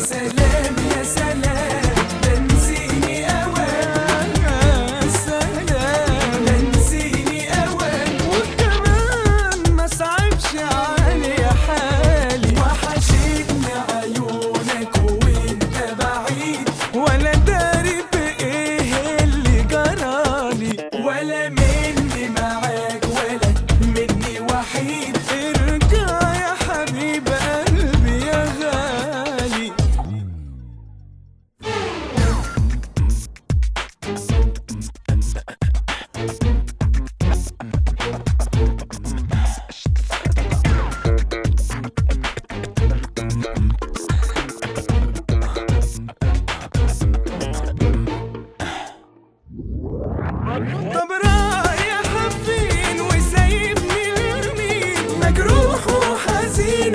سلام يا سلام تنسيني اوان يا سلام تنسيني اوان وكمان ما صعبش علي حالي وحشتني عيونك وانت بعيد ولا داري بايه اللي جرالي ولا مني معاك ولا مني وحيد ارجع يا حبيب قلبي يا غالي طب رايح فين وسايبني لمين مجروح وحزين